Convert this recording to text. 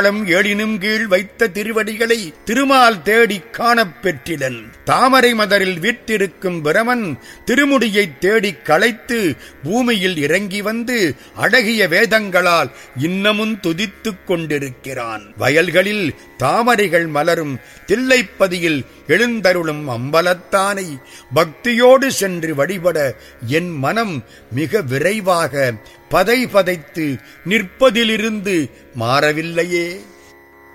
ஏழினும் கீழ் வைத்த திருவடிகளை திருமால் தேடிக் காணப் பெற்றிலன் தாமரை மதரில் வீற்றிருக்கும் பிரமன் திருமுடியைத் தேடிக் களைத்து பூமியில் இறங்கி வந்து அழகிய வேதங்களால் இன்னமும் துதித்துக் கொண்டிருக்கிறான் வயல்களில் தாமரைகள் மலரும் தில்லைப்பதியில் எழுந்தருளும் அம்பலத்தானை பக்தியோடு சென்று வழிபட என் மனம் மிக விரைவாக பதை பதைத்து நிற்பதிலிருந்து மாறவில்லையே